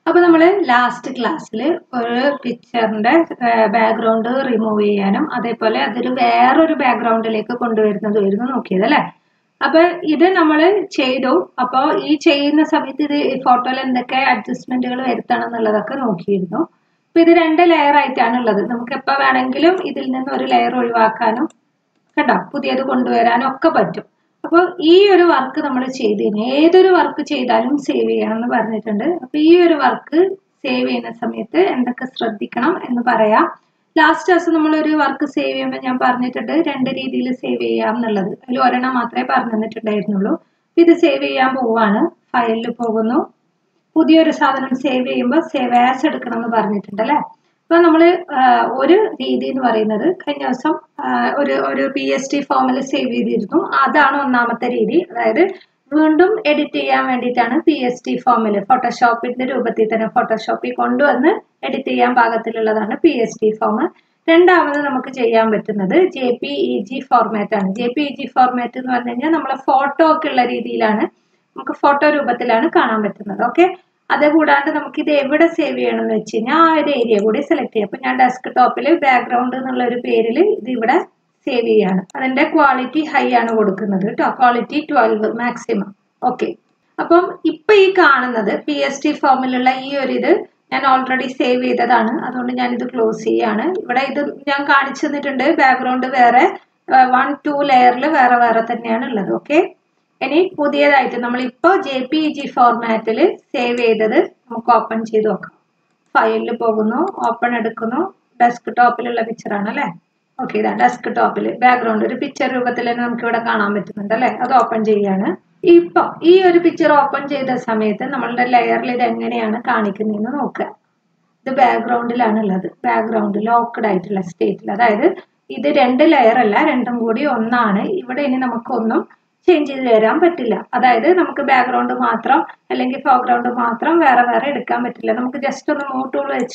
അപ്പൊ നമ്മൾ ലാസ്റ്റ് ക്ലാസ്സിൽ ഒരു പിക്ചറിന്റെ ബാക്ക്ഗ്രൗണ്ട് റിമൂവ് ചെയ്യാനും അതേപോലെ അതൊരു വേറൊരു ബാക്ക്ഗ്രൗണ്ടിലേക്ക് കൊണ്ടുവരുന്നതുമായിരുന്നു നോക്കിയത് അല്ലേ അപ്പൊ ഇത് നമ്മൾ ചെയ്തു അപ്പോൾ ഈ ചെയ്യുന്ന സമയത്ത് ഇത് ഫോട്ടോയിൽ എന്തൊക്കെ അഡ്ജസ്റ്റ്മെന്റുകൾ വരുത്തണം എന്നുള്ളതൊക്കെ നോക്കിയിരുന്നു അപ്പൊ ഇത് രണ്ട് ലെയർ ആയിട്ടാണ് ഉള്ളത് നമുക്ക് എപ്പോൾ വേണമെങ്കിലും ഇതിൽ നിന്ന് ഒരു ലെയർ ഒഴിവാക്കാനും കേട്ടോ പുതിയത് കൊണ്ടുവരാനും ഒക്കെ പറ്റും അപ്പോൾ ഈ ഒരു വർക്ക് നമ്മൾ ചെയ്തതിന് ഏതൊരു വർക്ക് ചെയ്താലും സേവ് ചെയ്യണം എന്ന് പറഞ്ഞിട്ടുണ്ട് അപ്പോൾ ഈ ഒരു വർക്ക് സേവ് ചെയ്യുന്ന സമയത്ത് എന്തൊക്കെ ശ്രദ്ധിക്കണം എന്ന് പറയാം ലാസ്റ്റ് ദിവസം നമ്മൾ ഒരു വർക്ക് സേവ് ചെയ്യുമ്പോൾ ഞാൻ പറഞ്ഞിട്ടുണ്ട് രണ്ട് രീതിയിൽ സേവ് ചെയ്യാം എന്നുള്ളത് അതിൽ ഒരെണ്ണം മാത്രമേ പറഞ്ഞു തന്നിട്ടുണ്ടായിരുന്നുള്ളൂ ഇത് സേവ് ചെയ്യാൻ പോവാണ് ഫയലിൽ പോകുന്നു പുതിയൊരു സാധനം സേവ് ചെയ്യുമ്പോൾ സേവ് ആസ് എടുക്കണം എന്ന് പറഞ്ഞിട്ടുണ്ട് അല്ലേ അപ്പൊ നമ്മൾ ഒരു രീതി എന്ന് പറയുന്നത് കഴിഞ്ഞ ദിവസം ഒരു ഒരു പി എസ് ടി ഫോമിൽ സേവ് ചെയ്തിരുന്നു അതാണ് ഒന്നാമത്തെ രീതി അതായത് വീണ്ടും എഡിറ്റ് ചെയ്യാൻ വേണ്ടിയിട്ടാണ് പി എസ് ടി ഫോമിൽ ഫോട്ടോഷോപ്പിന്റെ രൂപത്തിൽ തന്നെ ഫോട്ടോഷോപ്പിൽ കൊണ്ടുവന്ന് എഡിറ്റ് ചെയ്യാൻ പാകത്തിലുള്ളതാണ് പി എസ് ടി ഫോം രണ്ടാമത് നമുക്ക് ചെയ്യാൻ പറ്റുന്നത് J P E G format ആണ് J P E G format എന്ന് പറഞ്ഞു കഴിഞ്ഞാൽ നമ്മളെ ഫോട്ടോ ഒക്കെ ഉള്ള രീതിയിലാണ് നമുക്ക് ഫോട്ടോ രൂപത്തിലാണ് കാണാൻ പറ്റുന്നത് ഓക്കെ അത് കൂടാണ്ട് നമുക്ക് ഇത് എവിടെ സേവ് ചെയ്യണം എന്ന് വെച്ച് കഴിഞ്ഞാൽ ആ ഒരു ഏരിയ കൂടി സെലക്ട് ചെയ്യാം അപ്പൊ ഞാൻ ഡെസ്ക് ടോപ്പിൽ ബാക്ക്ഗ്രൗണ്ട് എന്നുള്ള ഒരു പേരിൽ ഇത് ഇവിടെ സേവ് ചെയ്യാണ് അതിന്റെ ക്വാളിറ്റി ഹൈ ആണ് കൊടുക്കുന്നത് കേട്ടോ ക്വാളിറ്റി ട്വൽവ് മാക്സിമം ഓക്കെ അപ്പം ഇപ്പൊ ഈ കാണുന്നത് പി എസ് ടി ഫോമിലുള്ള ഈ ഒരു ഇത് ഞാൻ ഓൾറെഡി സേവ് ചെയ്തതാണ് അതുകൊണ്ട് ഞാൻ ഇത് ക്ലോസ് ചെയ്യാണ് ഇവിടെ ഇത് ഞാൻ കാണിച്ചു തന്നിട്ടുണ്ട് ബാക്ക്ഗ്രൗണ്ട് വേറെ വൺ ടു ലെയറിൽ വേറെ വേറെ തന്നെയാണ് ഉള്ളത് ഓക്കെ ഇനി പുതിയതായിട്ട് നമ്മളിപ്പോൾ ജെ പി ജി ഫോർമാറ്റിൽ സേവ് ചെയ്തത് നമുക്ക് ഓപ്പൺ ചെയ്ത് നോക്കാം ഫയലിൽ പോകുന്നു ഓപ്പൺ എടുക്കുന്നു ഡെസ്ക് ടോപ്പിലുള്ള പിക്ചറാണ് അല്ലേ ഓക്കെ ഇതാ ഡെസ്ക് ടോപ്പിൽ ബാക്ക്ഗ്രൗണ്ട് ഒരു പിക്ചർ രൂപത്തിൽ തന്നെ നമുക്ക് ഇവിടെ കാണാൻ പറ്റുന്നുണ്ട് അല്ലേ അത് ഓപ്പൺ ചെയ്യാണ് ഇപ്പൊ ഈ ഒരു പിക്ചർ ഓപ്പൺ ചെയ്ത സമയത്ത് നമ്മളുടെ ലെയറിൽ ഇത് എങ്ങനെയാണ് കാണിക്കുന്നതെന്ന് നോക്കുക ഇത് ബാക്ക്ഗ്രൗണ്ടിലാണ് ഉള്ളത് ബാക്ക്ഗ്രൗണ്ട് ലോക്ക്ഡ് ആയിട്ടുള്ള സ്റ്റേറ്റിൽ അതായത് ഇത് രണ്ട് ലെയർ അല്ല രണ്ടും കൂടി ഒന്നാണ് ഇവിടെ ഇനി നമുക്കൊന്നും ചേഞ്ച് ചെയ്ത് തരാൻ പറ്റില്ല അതായത് നമുക്ക് ബാക്ക്ഗ്രൗണ്ട് മാത്രം അല്ലെങ്കിൽ ഫോർഗ്രൗണ്ട് മാത്രം വേറെ വേറെ എടുക്കാൻ പറ്റില്ല നമുക്ക് ജസ്റ്റ് ഒന്ന് മൂവ് ടൂൾ വെച്ച്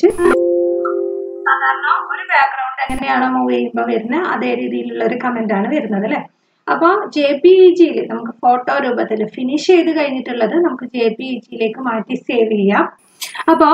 സാധാരണ ഒരു ബാക്ക്ഗ്രൗണ്ട് എങ്ങനെയാണോ മൂവ് ചെയ്യുമ്പോൾ വരുന്നത് അതേ രീതിയിലുള്ള ഒരു കമന്റ് ആണ് വരുന്നത് അല്ലെ അപ്പോൾ ജെ പി ഇ ജിയിൽ നമുക്ക് ഫോട്ടോ രൂപത്തിൽ ഫിനിഷ് ചെയ്ത് കഴിഞ്ഞിട്ടുള്ളത് നമുക്ക് ജെ പി ഇ ജിയിലേക്ക് മാറ്റി സേവ് ചെയ്യാം അപ്പോൾ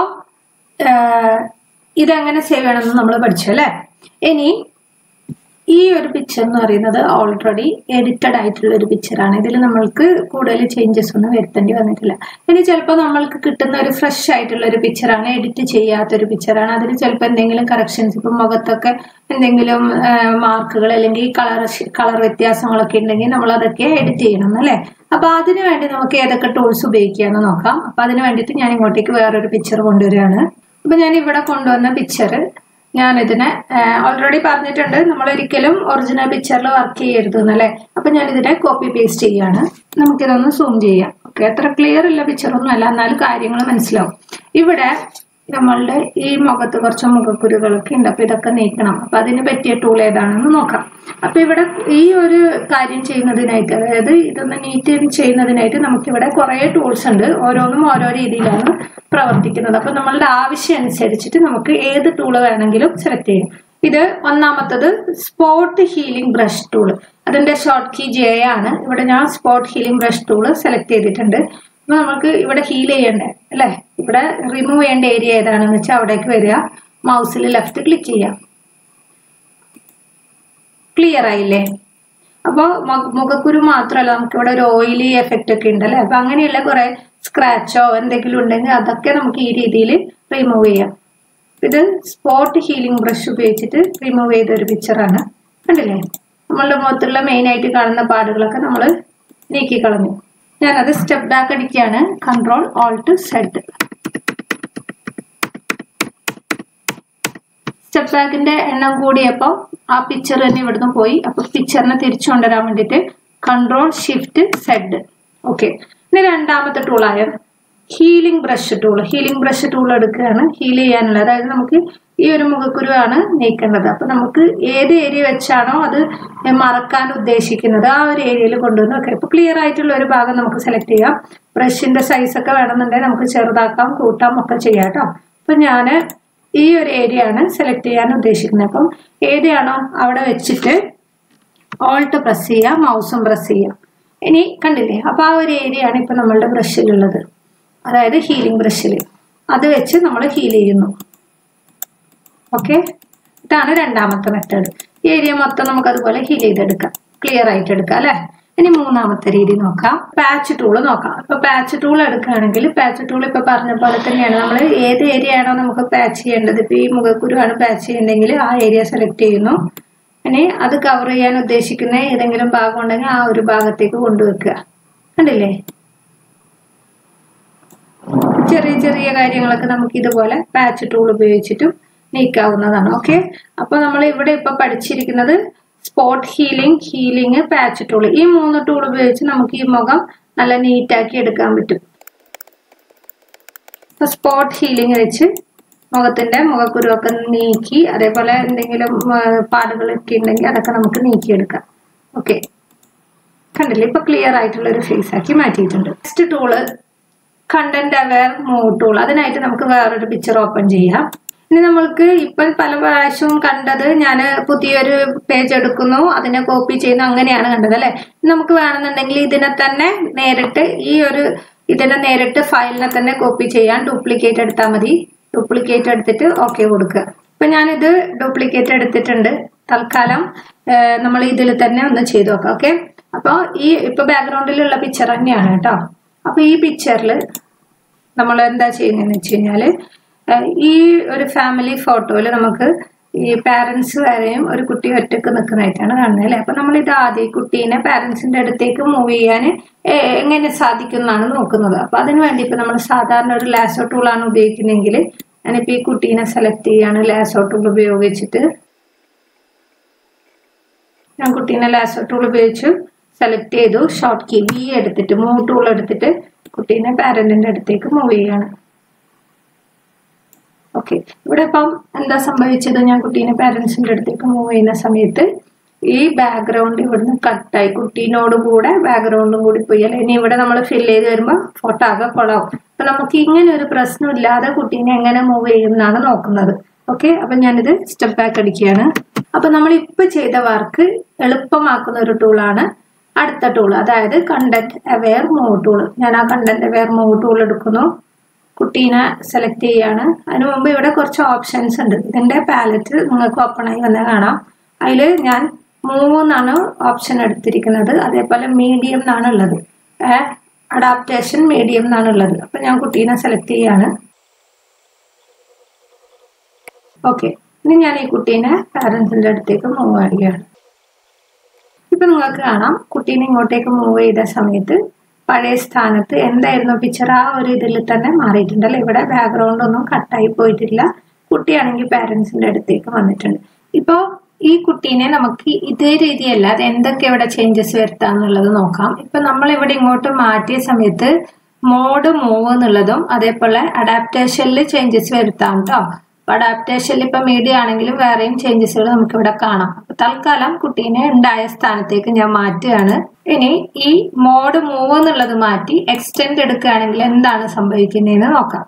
ഇതെങ്ങനെ സേവ് ചെയ്യണമെന്ന് നമ്മൾ പഠിച്ചു അല്ലേ ഇനി ഈ ഒരു പിക്ചർ എന്ന് പറയുന്നത് ഓൾറെഡി എഡിറ്റഡ് ആയിട്ടുള്ള ഒരു പിക്ചറാണ് ഇതിൽ നമ്മൾക്ക് കൂടുതൽ ചേഞ്ചസ് ഒന്നും വരുത്തേണ്ടി വന്നിട്ടില്ല ഇനി ചിലപ്പോൾ നമ്മൾക്ക് കിട്ടുന്ന ഒരു ഫ്രഷ് ആയിട്ടുള്ള ഒരു പിക്ചറാണ് എഡിറ്റ് ചെയ്യാത്ത ഒരു പിക്ചറാണ് അതിൽ ചിലപ്പോൾ എന്തെങ്കിലും കറക്ഷൻസ് ഇപ്പം മുഖത്തൊക്കെ എന്തെങ്കിലും മാർക്കുകൾ അല്ലെങ്കിൽ കളർ കളർ വ്യത്യാസങ്ങളൊക്കെ ഉണ്ടെങ്കിൽ നമ്മൾ അതൊക്കെ എഡിറ്റ് ചെയ്യണം അല്ലേ അപ്പൊ അതിനു വേണ്ടി നമുക്ക് ഏതൊക്കെ ടൂൾസ് ഉപയോഗിക്കാമെന്ന് നോക്കാം അപ്പൊ അതിന് വേണ്ടിയിട്ട് ഞാൻ ഇങ്ങോട്ടേക്ക് വേറൊരു പിക്ചർ കൊണ്ടുവരികയാണ് അപ്പൊ ഞാൻ ഇവിടെ കൊണ്ടുവന്ന പിക്ചർ ഞാൻ ഇതിനെ ഓൾറെഡി പറഞ്ഞിട്ടുണ്ട് നമ്മൾ ഒരിക്കലും ഒറിജിനൽ പിക്ചറിൽ വർക്ക് ചെയ്യരുത് എന്നല്ലേ അപ്പൊ ഞാൻ ഇതിനെ കോപ്പി പേസ്റ്റ് ചെയ്യാണ് നമുക്കിതൊന്ന് സൂം ചെയ്യാം ഓക്കെ അത്ര ക്ലിയർ ഉള്ള പിക്ചറൊന്നും അല്ല എന്നാലും കാര്യങ്ങൾ മനസ്സിലാവും ഇവിടെ നമ്മളുടെ ഈ മുഖത്ത് കുറച്ച് മുഖക്കുരുകളൊക്കെ ഉണ്ട് അപ്പൊ ഇതൊക്കെ നീക്കണം അപ്പൊ അതിന് പറ്റിയ ടൂൾ ഏതാണെന്ന് നോക്കാം അപ്പൊ ഇവിടെ ഈ ഒരു കാര്യം ചെയ്യുന്നതിനായിട്ട് അതായത് ഇതൊന്ന് നീറ്റ് ചെയ്യുന്നതിനായിട്ട് നമുക്കിവിടെ കുറെ ടൂൾസ് ഉണ്ട് ഓരോന്നും ഓരോ രീതിയിലാണ് പ്രവർത്തിക്കുന്നത് അപ്പൊ നമ്മളുടെ ആവശ്യം അനുസരിച്ചിട്ട് നമുക്ക് ഏത് ടൂൾ വേണമെങ്കിലും സെലക്ട് ചെയ്യാം ഇത് ഒന്നാമത്തത് സ്പോട്ട് ഹീലിംഗ് ബ്രഷ് ടൂൾ അതിന്റെ ഷോർട്ട് കീ ജെ ആണ് ഇവിടെ ഞാൻ spot healing brush tool select ചെയ്തിട്ടുണ്ട് അപ്പൊ നമുക്ക് ഇവിടെ ഹീൽ ചെയ്യണ്ടേ അല്ലെ ഇവിടെ റിമൂവ് ചെയ്യേണ്ട ഏരിയ ഏതാണെന്ന് വെച്ചാൽ അവിടേക്ക് വരിക മൗസിൽ ലെഫ്റ്റ് ക്ലിക്ക് ചെയ്യാം ക്ലിയർ ആയില്ലേ അപ്പോൾ മുഖക്കുരു മാത്രമല്ല നമുക്ക് ഇവിടെ ഒരു ഓയിലി എഫക്റ്റ് ഒക്കെ ഉണ്ടല്ലേ അപ്പൊ അങ്ങനെയുള്ള കുറെ സ്ക്രാച്ചോ എന്തെങ്കിലും ഉണ്ടെങ്കിൽ അതൊക്കെ നമുക്ക് ഈ രീതിയിൽ റിമൂവ് ചെയ്യാം ഇത് സ്പോട്ട് ഹീലിംഗ് ബ്രഷ് ഉപയോഗിച്ചിട്ട് റിമൂവ് ചെയ്ത ഒരു പിക്ചറാണ് കണ്ടില്ലേ നമ്മളുടെ മുഖത്തുള്ള മെയിൻ ആയിട്ട് കാണുന്ന പാടുകളൊക്കെ നമ്മൾ നീക്കി കളഞ്ഞു ഞാനത് സ്റ്റെപ്പ് ബാക്ക് അടിക്കുകയാണ് കൺട്രോൾ ഓൾട്ട് സെഡ് സ്റ്റെപ്പ് ബാക്കിന്റെ എണ്ണം കൂടിയപ്പോൾ ആ പിക്ചർ തന്നെ ഇവിടുന്ന് പോയി അപ്പൊ പിക്ചറിനെ തിരിച്ചു കൊണ്ടുവരാൻ വേണ്ടിയിട്ട് കൺട്രോൾ ഷിഫ്റ്റ് സെഡ് ഓക്കെ ഇനി രണ്ടാമത്തെ ടൂളായ healing brush tool healing brush tool എടുക്കുകയാണ് ഹീൽ ചെയ്യാനുള്ളത് അതായത് നമുക്ക് ഈ ഒരു മുഖക്കുരുവാണ് നീക്കേണ്ടത് അപ്പൊ നമുക്ക് ഏത് ഏരിയ വെച്ചാണോ അത് മറക്കാൻ ഉദ്ദേശിക്കുന്നത് ആ ഒരു ഏരിയയിൽ കൊണ്ടുവന്ന് വെക്കാം ഇപ്പൊ ക്ലിയർ ആയിട്ടുള്ള ഒരു ഭാഗം നമുക്ക് സെലക്ട് ചെയ്യാം ബ്രഷിന്റെ സൈസ് ഒക്കെ വേണമെന്നുണ്ടെങ്കിൽ നമുക്ക് ചെറുതാക്കാം കൂട്ടാം ഒക്കെ ചെയ്യാം കേട്ടോ അപ്പൊ ഞാൻ ഈ ഒരു ഏരിയ ആണ് സെലക്ട് ചെയ്യാൻ ഉദ്ദേശിക്കുന്നത് അപ്പം ഏരിയയാണോ അവിടെ വെച്ചിട്ട് ഓൾട്ട് പ്രസ് ചെയ്യുക മൗസും പ്രസ് ചെയ്യുക ഇനി കണ്ടില്ലേ അപ്പൊ ആ ഒരു ഏരിയ ആണ് ഇപ്പൊ നമ്മളുടെ ബ്രഷിലുള്ളത് അതായത് ഹീലിംഗ് ബ്രഷിൽ അത് വെച്ച് നമ്മൾ ഹീൽ ചെയ്യുന്നു ഓക്കെ ഇതാണ് രണ്ടാമത്തെ മെത്തേഡ് ഈ ഏരിയ മൊത്തം നമുക്ക് അതുപോലെ ഹീൽ ചെയ്തെടുക്കാം ക്ലിയർ ആയിട്ട് എടുക്കാം അല്ലെ ഇനി മൂന്നാമത്തെ രീതി നോക്കാം പാച്ച് ടൂൾ നോക്കാം ഇപ്പൊ പാച്ച് ടൂൾ എടുക്കുകയാണെങ്കിൽ പാച്ച് ടൂൾ ഇപ്പൊ പറഞ്ഞ പോലെ തന്നെയാണ് നമ്മൾ ഏത് ഏരിയ ആണോ നമുക്ക് പാച്ച് ചെയ്യേണ്ടത് ഇപ്പൊ ഈ മുഖക്കുരുവാണ് പാച്ച് ചെയ്യണമെങ്കിൽ ആ ഏരിയ സെലക്ട് ചെയ്യുന്നു ഇനി അത് കവർ ചെയ്യാൻ ഉദ്ദേശിക്കുന്ന ഏതെങ്കിലും ഭാഗം ഉണ്ടെങ്കിൽ ആ ഒരു ഭാഗത്തേക്ക് കൊണ്ടുവെക്കുക കണ്ടില്ലേ ചെറിയ ചെറിയ കാര്യങ്ങളൊക്കെ നമുക്ക് ഇതുപോലെ പാച്ച് ടൂൾ ഉപയോഗിച്ചിട്ടും നീക്കാവുന്നതാണ് ഓക്കെ അപ്പൊ നമ്മൾ ഇവിടെ ഇപ്പൊ പഠിച്ചിരിക്കുന്നത് spot healing healing patch tool ഈ മൂന്ന് ടൂൾ ഉപയോഗിച്ച് നമുക്ക് ഈ മുഖം നല്ല നീറ്റാക്കി എടുക്കാൻ പറ്റും ഇപ്പൊ സ്പോട്ട് ഹീലിംഗ് വെച്ച് മുഖത്തിന്റെ മുഖക്കുരുവൊക്കെ നീക്കി അതേപോലെ എന്തെങ്കിലും പാടുകളൊക്കെ ഉണ്ടെങ്കിൽ അതൊക്കെ നമുക്ക് നീക്കിയെടുക്കാം ഓക്കെ കണ്ടില്ലേ ഇപ്പൊ ക്ലിയർ ആയിട്ടുള്ള ഒരു ഫേസ് ആക്കി മാറ്റിയിട്ടുണ്ട് next tool content aware move tool അതിനായിട്ട് നമുക്ക് വേറൊരു പിക്ചർ ഓപ്പൺ ചെയ്യാം ഇനി നമ്മൾക്ക് ഇപ്പം പല പ്രാവശ്യവും കണ്ടത് ഞാൻ പുതിയൊരു പേജ് എടുക്കുന്നു അതിനെ കോപ്പി ചെയ്യുന്നു അങ്ങനെയാണ് കണ്ടത് അല്ലെ നമുക്ക് വേണമെന്നുണ്ടെങ്കിൽ ഇതിനെ തന്നെ നേരിട്ട് ഈ ഒരു ഇതിനെ നേരിട്ട് ഫയലിനെ തന്നെ കോപ്പി ചെയ്യാൻ ഡ്യൂപ്ലിക്കേറ്റ് എടുത്താൽ മതി ഡ്യൂപ്ലിക്കേറ്റ് എടുത്തിട്ട് ഓക്കെ കൊടുക്കുക ഇപ്പൊ ഞാനിത് ഡ്യൂപ്ലിക്കേറ്റ് എടുത്തിട്ടുണ്ട് തൽക്കാലം നമ്മൾ ഇതിൽ തന്നെ ഒന്ന് ചെയ്തു നോക്കാം ഓക്കെ അപ്പോൾ ഈ ഇപ്പൊ ബാക്ക്ഗ്രൗണ്ടിലുള്ള പിക്ചർ തന്നെയാണ് കേട്ടോ അപ്പൊ ഈ പിക്ചറിൽ നമ്മൾ എന്താ ചെയ്യുന്നതെന്ന് വെച്ച് കഴിഞ്ഞാല് ഈ ഒരു ഫാമിലി ഫോട്ടോയിൽ നമുക്ക് ഈ പാരന്റ്സ് വരെയും ഒരു കുട്ടി ഒറ്റക്ക് നിൽക്കുന്നതായിട്ടാണ് കാണുന്നത് അല്ലേ അപ്പൊ നമ്മൾ ഇത് ആദ്യം കുട്ടീനെ പാരന്റ്സിന്റെ അടുത്തേക്ക് മൂവ് ചെയ്യാൻ എങ്ങനെ സാധിക്കും എന്നാണ് നോക്കുന്നത് അപ്പൊ അതിന് വേണ്ടി ഇപ്പൊ നമ്മൾ സാധാരണ ഒരു ലാസോ ടൂളാണ് ഉപയോഗിക്കുന്നതെങ്കിൽ ഞാനിപ്പോ ഈ കുട്ടീനെ സെലക്ട് ചെയ്യാണ് ലാസോ ടൂൾ ഉപയോഗിച്ചിട്ട് ഞാൻ കുട്ടീനെ ലാസോ ടൂൾ ഉപയോഗിച്ചു സെലക്ട് ചെയ്തു ഷോർട്ട് കീ വി എടുത്തിട്ട് മൂവ് ടൂൾ എടുത്തിട്ട് കുട്ടീനെ പാരന്റിന്റെ അടുത്തേക്ക് മൂവ് ചെയ്യാണ് ഓക്കെ ഇവിടെ ഇപ്പം എന്താ സംഭവിച്ചത് ഞാൻ കുട്ടീനെ പാരന്റ്സിന്റെ അടുത്തേക്ക് മൂവ് ചെയ്യുന്ന സമയത്ത് ഈ ബാക്ക്ഗ്രൗണ്ട് ഇവിടുന്ന് കട്ടായി കുട്ടീനോട് കൂടെ ബാക്ക്ഗ്രൗണ്ടും കൂടി പോയി അല്ലെ ഇനി ഇവിടെ നമ്മൾ ഫിൽ ചെയ്ത് വരുമ്പോൾ ഫോട്ടോ ആകെ കൊളാവും അപ്പൊ നമുക്ക് ഇങ്ങനെ ഒരു പ്രശ്നം ഇല്ലാതെ കുട്ടീനെ എങ്ങനെ മൂവ് ചെയ്യുന്നതാണ് നോക്കുന്നത് ഓക്കെ അപ്പൊ ഞാനിത് സ്റ്റെപ്പ് ബാക്ക് അടിക്കുകയാണ് അപ്പൊ നമ്മൾ ഇപ്പൊ ചെയ്ത വർക്ക് എളുപ്പമാക്കുന്ന ഒരു ടൂളാണ് അടുത്ത ടൂൾ അതായത് കണ്ടന്റ് അവെയർ മൂവ് ടൂൾ ഞാൻ ആ കണ്ടന്റ് അവെയർ മൂവ് ടൂൾ എടുക്കുന്നു കുട്ടീനെ സെലക്ട് ചെയ്യാണ് അതിന് മുമ്പ് ഇവിടെ കുറച്ച് ഓപ്ഷൻസ് ഉണ്ട് ഇതിന്റെ പാലറ്റ് നിങ്ങൾക്ക് ഓപ്പൺ ആയി വന്നാൽ കാണാം അതിൽ ഞാൻ മൂവ് എന്നാണ് ഓപ്ഷൻ എടുത്തിരിക്കുന്നത് അതേപോലെ മീഡിയം എന്നാണ് ഉള്ളത് അഡാപ്റ്റേഷൻ മീഡിയം എന്നാണ് ഉള്ളത് അപ്പൊ ഞാൻ കുട്ടീനെ സെലക്ട് ചെയ്യാണ് ഓക്കെ ഇനി ഞാൻ ഈ കുട്ടീനെ പാരൻസിന്റെ അടുത്തേക്ക് മൂവ് ചെയ്യുകയാണ് ഇപ്പൊ നിങ്ങൾക്ക് കാണാം കുട്ടീനെ ഇങ്ങോട്ടേക്ക് മൂവ് ചെയ്ത സമയത്ത് പഴയ സ്ഥാനത്ത് എന്തായിരുന്നു പിക്ചർ ആ ഒരു ഇതിൽ തന്നെ മാറിയിട്ടുണ്ട് അല്ലെ ഇവിടെ ബാക്ക്ഗ്രൗണ്ട് ഒന്നും കട്ടായി പോയിട്ടില്ല കുട്ടിയാണെങ്കിൽ പാരന്റ്സിന്റെ അടുത്തേക്ക് വന്നിട്ടുണ്ട് ഇപ്പോൾ ഈ കുട്ടീനെ നമുക്ക് ഇതേ രീതിയല്ല അത് എന്തൊക്കെ ഇവിടെ ചേഞ്ചസ് വരുത്താം എന്നുള്ളത് നോക്കാം ഇപ്പൊ നമ്മൾ ഇവിടെ ഇങ്ങോട്ട് മാറ്റിയ സമയത്ത് മോഡ് മൂവ് എന്നുള്ളതും അതേപോലെ അഡാപ്റ്റേഷനിൽ ചേഞ്ചസ് വരുത്താം കേട്ടോ അപ്പൊ അഡാപ്റ്റേഷനിൽ ഇപ്പൊ മീഡിയ ആണെങ്കിലും വേറെയും ചേഞ്ചസുകൾ നമുക്ക് ഇവിടെ കാണാം അപ്പൊ തൽക്കാലം കുട്ടീനെ ഉണ്ടായ സ്ഥാനത്തേക്ക് ഞാൻ മാറ്റുകയാണ് ഇനി ഈ മോഡ് മൂവ് എന്നുള്ളത് മാറ്റി എക്സ്റ്റെൻഡ് എടുക്കുകയാണെങ്കിൽ എന്താണ് സംഭവിക്കുന്നതെന്ന് നോക്കാം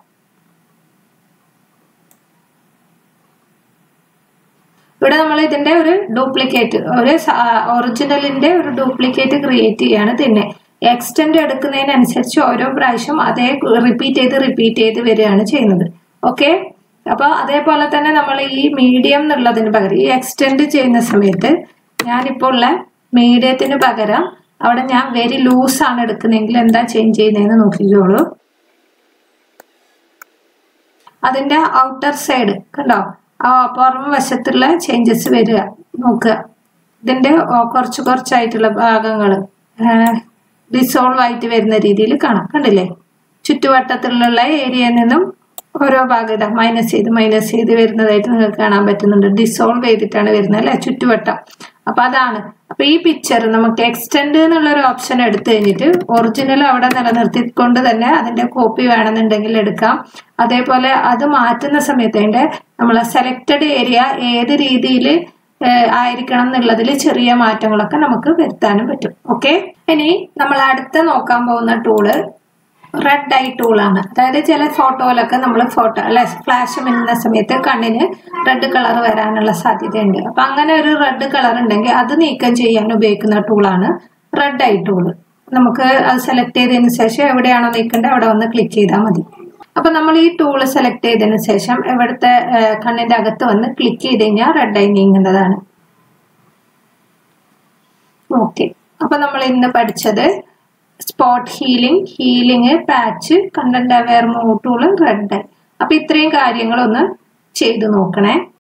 ഇവിടെ നമ്മൾ ഇതിന്റെ ഒരു ഡ്യൂപ്ലിക്കേറ്റ് ഒരു ഒറിജിനലിന്റെ ഒരു ഡ്യൂപ്ലിക്കേറ്റ് ക്രിയേറ്റ് ചെയ്യാണ് പിന്നെ എക്സ്റ്റെൻഡ് എടുക്കുന്നതിനനുസരിച്ച് ഓരോ പ്രാവശ്യം അതേ റിപ്പീറ്റ് ചെയ്ത് റിപ്പീറ്റ് ചെയ്ത് വരികയാണ് ചെയ്യുന്നത് ഓക്കെ അപ്പോൾ അതേപോലെ തന്നെ നമ്മൾ ഈ മീഡിയം എന്നുള്ളതിന് പകരം ഈ എക്സ്റ്റെൻഡ് ചെയ്യുന്ന സമയത്ത് ഞാനിപ്പോൾ ഉള്ള മീഡിയത്തിന് പകരം അവിടെ ഞാൻ വെരി ലൂസ് ആണ് എടുക്കുന്നതെങ്കിൽ എന്താ ചേഞ്ച് ചെയ്യുന്നതെന്ന് നോക്കിക്കോളൂ അതിന്റെ ഔട്ടർ സൈഡ് കണ്ടോ ആ പുറം വശത്തുള്ള ചേഞ്ചസ് വരിക നോക്കുക ഇതിന്റെ കുറച്ച് കുറച്ചായിട്ടുള്ള ഭാഗങ്ങൾ ഡിസോൾവ് ആയിട്ട് വരുന്ന രീതിയിൽ കാണാം കണ്ടില്ലേ ചുറ്റുവട്ടത്തിലുള്ള ഏരിയയിൽ നിന്നും ഓരോ ഭാഗം ഇതാ മൈനസ് ചെയ്ത് മൈനസ് ചെയ്ത് വരുന്നതായിട്ട് നിങ്ങൾക്ക് കാണാൻ പറ്റുന്നുണ്ട് ഡിസോൾവ് ചെയ്തിട്ടാണ് വരുന്നത് അല്ലെ ചുറ്റുവട്ടം അപ്പൊ അതാണ് അപ്പൊ ഈ പിക്ചർ നമുക്ക് എക്സ്റ്റെൻഡ് എന്നുള്ള ഒരു ഓപ്ഷൻ എടുത്തു കഴിഞ്ഞിട്ട് ഒറിജിനൽ അവിടെ നിലനിർത്തിക്കൊണ്ട് തന്നെ അതിന്റെ കോപ്പി വേണമെന്നുണ്ടെങ്കിൽ എടുക്കാം അതേപോലെ അത് മാറ്റുന്ന സമയത്ത് അതിന്റെ നമ്മളെ സെലക്റ്റഡ് ഏരിയ ഏത് രീതിയിൽ ആയിരിക്കണം എന്നുള്ളതിൽ ചെറിയ മാറ്റങ്ങളൊക്കെ നമുക്ക് വരുത്താനും പറ്റും ഓക്കെ ഇനി നമ്മൾ അടുത്ത നോക്കാൻ പോകുന്ന ടൂള് റെഡ് ഐ ടൂളാണ് അതായത് ചില ഫോട്ടോയിലൊക്കെ നമ്മൾ ഫോട്ടോ അല്ലെ ഫ്ലാഷ് മിന്നുന്ന സമയത്ത് കണ്ണിന് റെഡ് കളർ വരാനുള്ള സാധ്യതയുണ്ട് അപ്പൊ അങ്ങനെ ഒരു റെഡ് കളർ ഉണ്ടെങ്കിൽ അത് നീക്കം ചെയ്യാൻ ഉപയോഗിക്കുന്ന ടൂളാണ് റെഡ് ഐ ടൂള് നമുക്ക് അത് സെലക്ട് ചെയ്തതിന് ശേഷം എവിടെയാണോ നീക്കേണ്ടത് അവിടെ വന്ന് ക്ലിക്ക് ചെയ്താൽ മതി അപ്പൊ നമ്മൾ ഈ ടൂള് സെലക്ട് ചെയ്തതിന് ശേഷം ഇവിടുത്തെ കണ്ണിന്റെ അകത്ത് വന്ന് ക്ലിക്ക് ചെയ്ത് കഴിഞ്ഞാൽ റെഡ് ആയി നീങ്ങുന്നതാണ് ഓക്കെ അപ്പൊ നമ്മൾ ഇന്ന് പഠിച്ചത് spot healing healing patch content aware move tool റെഡ് അപ്പൊ ഇത്രയും കാര്യങ്ങളൊന്ന് ചെയ്തു നോക്കണേ